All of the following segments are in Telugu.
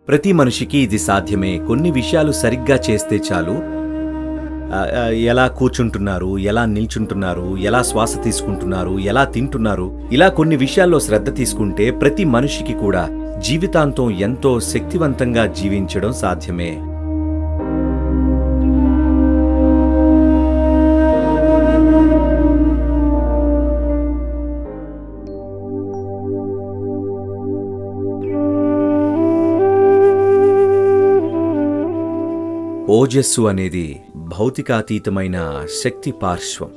ప్రతి మనిషికి ఇది సాధ్యమే కొన్ని విషయాలు సరిగ్గా చేస్తే చాలు ఆ, ఆ, ఎలా కూర్చుంటున్నారు ఎలా నిల్చుంటున్నారు ఎలా శ్వాస తీసుకుంటున్నారు ఎలా తింటున్నారు ఇలా కొన్ని విషయాల్లో శ్రద్ధ తీసుకుంటే ప్రతి మనిషికి కూడా జీవితాంతం ఎంతో శక్తివంతంగా జీవించడం సాధ్యమే ఓజస్సు అనేది భౌతికాతీతమైన శక్తి పార్శ్వం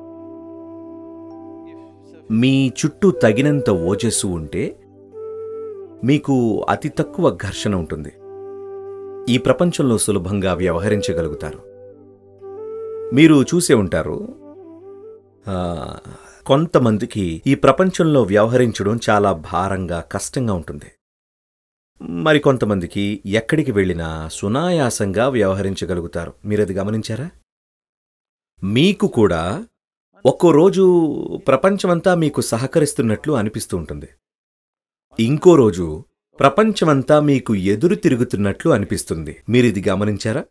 మీ చుట్టూ తగినంత ఓజస్సు ఉంటే మీకు అతి తక్కువ ఘర్షణ ఉంటుంది ఈ ప్రపంచంలో సులభంగా వ్యవహరించగలుగుతారు మీరు చూసే ఉంటారు ఆ, కొంతమందికి ఈ ప్రపంచంలో వ్యవహరించడం చాలా భారంగా కష్టంగా ఉంటుంది మరికొంతమందికి ఎక్కడికి వెళ్ళినా సునాయాసంగా వ్యవహరించగలుగుతారు మీరది గమనించారా మీకు కూడా ఒక్కో రోజు ప్రపంచమంతా మీకు సహకరిస్తున్నట్లు అనిపిస్తూ ఉంటుంది ఇంకో రోజు ప్రపంచమంతా మీకు ఎదురు తిరుగుతున్నట్లు అనిపిస్తుంది మీరిది గమనించారా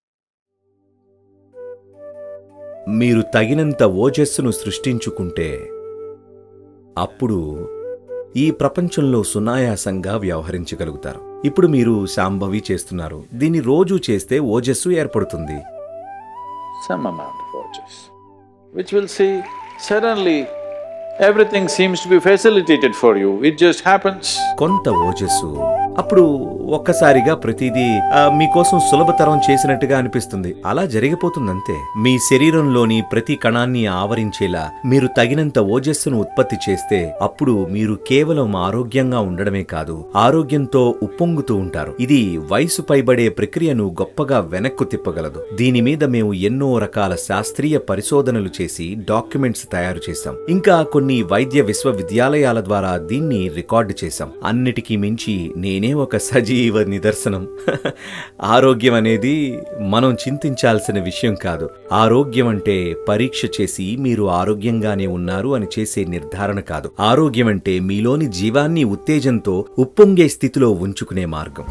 మీరు తగినంత ఓజస్సును సృష్టించుకుంటే అప్పుడు ఈ ప్రపంచంలో సునాయాసంగా వ్యవహరించగలుగుతారు ఇప్పుడు మీరు శాంభవి చేస్తున్నారు దీన్ని రోజూ చేస్తే ఓజస్సు ఏర్పడుతుంది some amount of ojas, which will see suddenly everything seems to be facilitated for you, it just happens. కొంత ఓజస్సు అప్పుడు ఒక్కసారిగా ప్రతిదీ ఆ, మీకోసం సులభతరం చేసినట్టుగా అనిపిస్తుంది అలా జరిగిపోతుందంతే మీ శరీరంలోని ప్రతి కణాన్ని ఆవరించేలా మీరు తగినంత ఓజస్సును ఉత్పత్తి చేస్తే అప్పుడు మీరు కేవలం ఆరోగ్యంగా ఉండడమే కాదు ఆరోగ్యంతో ఉప్పొంగుతూ ఉంటారు ఇది వయసు పైబడే ప్రక్రియను గొప్పగా వెనక్కు తిప్పగలదు దీని మీద మేము ఎన్నో రకాల శాస్త్రీయ పరిశోధనలు చేసి డాక్యుమెంట్స్ తయారు చేశాం ఇంకా కొన్ని వైద్య విశ్వవిద్యాలయాల ద్వారా దీన్ని రికార్డు చేశాం అన్నిటికీ మించి నేనే ఒక సజీవ నిదర్శనం ఆరోగ్యం అనేది మనం చింతించాల్సిన విషయం కాదు ఆరోగ్యం అంటే పరీక్ష చేసి మీరు ఆరోగ్యంగానే ఉన్నారు అని చేసే నిర్ధారణ కాదు ఆరోగ్యం అంటే మీలోని జీవాన్ని ఉత్తేజంతో ఉప్పొంగే స్థితిలో ఉంచుకునే మార్గం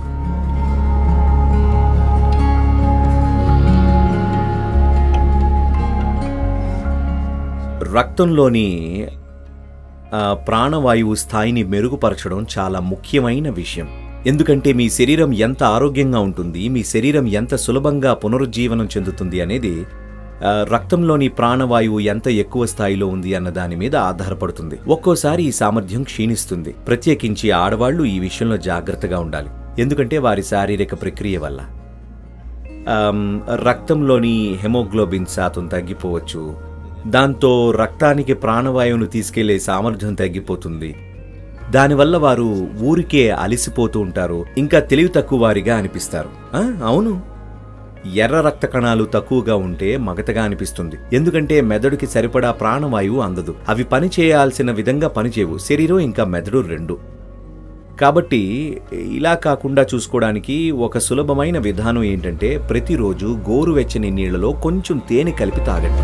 రక్తంలోని ఆ, ప్రాణవాయువు స్థాయిని మెరుగుపరచడం చాలా ముఖ్యమైన విషయం ఎందుకంటే మీ శరీరం ఎంత ఆరోగ్యంగా ఉంటుంది మీ శరీరం ఎంత సులభంగా పునరుజ్జీవనం చెందుతుంది అనేది ఆ, రక్తంలోని ప్రాణవాయువు ఎంత ఎక్కువ స్థాయిలో ఉంది అన్న దాని మీద ఆధారపడుతుంది ఒక్కోసారి ఈ సామర్థ్యం క్షీణిస్తుంది ప్రత్యేకించి ఆడవాళ్లు ఈ విషయంలో జాగ్రత్తగా ఉండాలి ఎందుకంటే వారి శారీరక ప్రక్రియ వల్ల ఆమ్, రక్తంలోని హెమోగ్లోబిన్ శాతం తగ్గిపోవచ్చు దాంతో రక్తానికి ప్రాణవాయువును తీసుకెళ్లే సామర్థ్యం తగ్గిపోతుంది దానివల్ల వారు ఊరికే అలిసిపోతూ ఉంటారు ఇంకా తెలివి తక్కువ వారిగా అనిపిస్తారు ఆ, అవును ఎర్ర రక్త కణాలు తక్కువగా ఉంటే మగతగా అనిపిస్తుంది ఎందుకంటే మెదడుకి సరిపడా ప్రాణవాయువు అందదు అవి పని చేయాల్సిన విధంగా పనిచేయవు శరీరం ఇంకా మెదడు రెండు కాబట్టి ఇలా కాకుండా చూసుకోవడానికి ఒక సులభమైన విధానం ఏంటంటే ప్రతిరోజు గోరువెచ్చని నీళ్లలో కొంచెం తేనె కలిపి తాగండి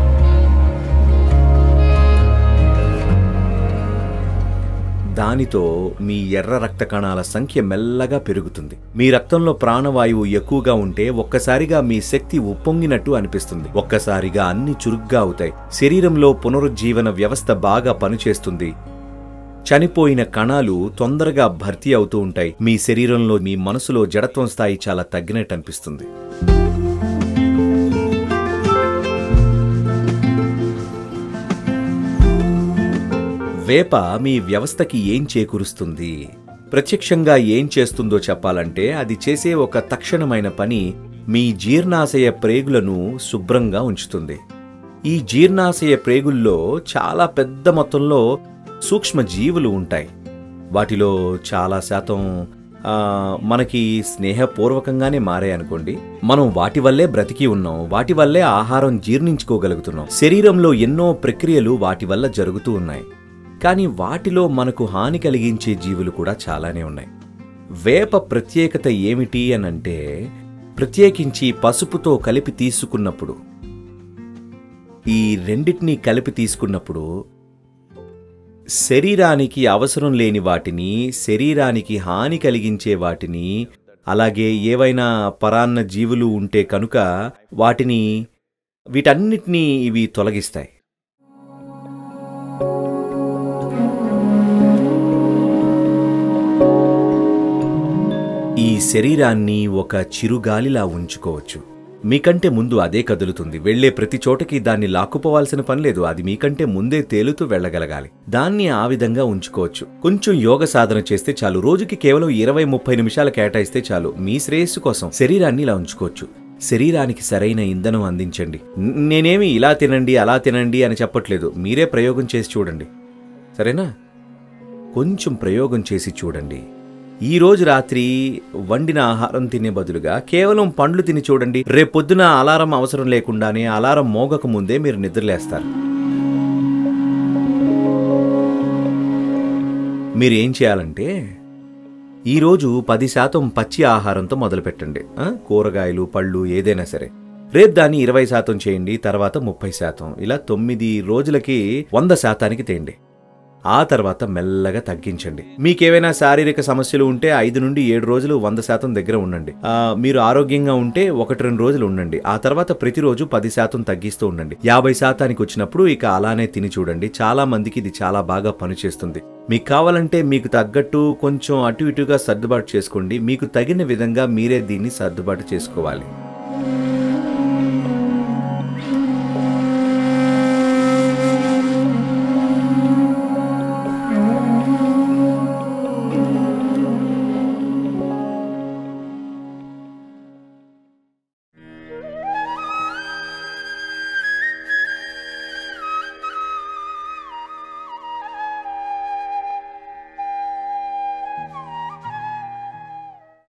దానితో మీ ఎర్ర రక్త కణాల సంఖ్య మెల్లగా పెరుగుతుంది మీ రక్తంలో ప్రాణవాయువు ఎక్కువగా ఉంటే ఒక్కసారిగా మీ శక్తి ఉప్పొంగినట్టు అనిపిస్తుంది ఒక్కసారిగా అన్ని చురుగ్గా అవుతాయి శరీరంలో పునరుజ్జీవన వ్యవస్థ బాగా పనిచేస్తుంది చనిపోయిన కణాలు తొందరగా భర్తీ అవుతూ ఉంటాయి మీ శరీరంలో మీ మనసులో జడత్వం స్థాయి చాలా తగ్గినట్టు అనిపిస్తుంది వేప మీ వ్యవస్థకి ఏం చేకూరుస్తుంది ప్రత్యక్షంగా ఏం చేస్తుందో చెప్పాలంటే అది చేసే ఒక తక్షణమైన పని మీ జీర్ణాశయ ప్రేగులను శుభ్రంగా ఉంచుతుంది ఈ జీర్ణాశయ ప్రేగుల్లో చాలా పెద్ద మొత్తంలో సూక్ష్మ జీవులు ఉంటాయి వాటిలో చాలా శాతం ఆ, మనకి స్నేహపూర్వకంగానే మారాయనుకోండి మనం వాటి వల్లే బ్రతికి ఉన్నాం వాటి వల్లే ఆహారం జీర్ణించుకోగలుగుతున్నాం శరీరంలో ఎన్నో ప్రక్రియలు వాటి వల్ల జరుగుతూ ఉన్నాయి కానీ వాటిలో మనకు హాని కలిగించే జీవులు కూడా చాలానే ఉన్నాయి వేప ప్రత్యేకత ఏమిటి అనంటే ప్రత్యేకించి పసుపుతో కలిపి తీసుకున్నప్పుడు ఈ రెండిటినీ కలిపి తీసుకున్నప్పుడు శరీరానికి అవసరం లేని వాటిని శరీరానికి హాని కలిగించే వాటిని అలాగే ఏవైనా పరాన్న జీవులు ఉంటే కనుక వాటిని వీటన్నిటినీ ఇవి తొలగిస్తాయి ఈ శరీరాన్ని ఒక చిరుగాలిలా ఉంచుకోవచ్చు మీకంటే ముందు అదే కదులుతుంది వెళ్లే ప్రతి చోటకి దాన్ని లాక్కుపోవాల్సిన పని లేదు అది మీకంటే ముందే తేలుతూ వెళ్ళగలగాలి దాన్ని ఆ విధంగా ఉంచుకోవచ్చు కొంచెం యోగ సాధన చేస్తే చాలు రోజుకి కేవలం ఇరవై ముప్పై నిమిషాలు కేటాయిస్తే చాలు మీ శ్రేయస్సు కోసం శరీరాన్ని ఇలా ఉంచుకోవచ్చు శరీరానికి సరైన ఇంధనం అందించండి న- నేనేమి ఇలా తినండి అలా తినండి అని చెప్పట్లేదు మీరే ప్రయోగం చేసి చూడండి సరేనా కొంచెం ప్రయోగం చేసి చూడండి ఈ రోజు రాత్రి వండిన ఆహారం తినే బదులుగా కేవలం పండ్లు తిని చూడండి రేపొద్దున అలారం అవసరం లేకుండానే అలారం మోగక ముందే మీరు నిద్రలేస్తారు మీరు ఏం చేయాలంటే ఈరోజు పది శాతం పచ్చి ఆహారంతో మొదలుపెట్టండి ఆ? కూరగాయలు పళ్ళు ఏదైనా సరే రేపు దాన్ని ఇరవై శాతం చేయండి తర్వాత ముప్పై శాతం ఇలా తొమ్మిది రోజులకి వంద శాతానికి తేండి ఆ తర్వాత మెల్లగా తగ్గించండి మీకేవైనా శారీరక సమస్యలు ఉంటే ఐదు నుండి ఏడు రోజులు వంద శాతం దగ్గర ఉండండి ఆ, మీరు ఆరోగ్యంగా ఉంటే ఒకటి రెండు రోజులు ఉండండి ఆ తర్వాత ప్రతిరోజు పది శాతం తగ్గిస్తూ ఉండండి యాభై శాతానికి వచ్చినప్పుడు ఇక అలానే తిని చూడండి చాలా మందికి ఇది చాలా బాగా పనిచేస్తుంది మీకు కావాలంటే మీకు తగ్గట్టు కొంచెం అటు ఇటుగా సర్దుబాటు చేసుకోండి మీకు తగిన విధంగా మీరే దీన్ని సర్దుబాటు చేసుకోవాలి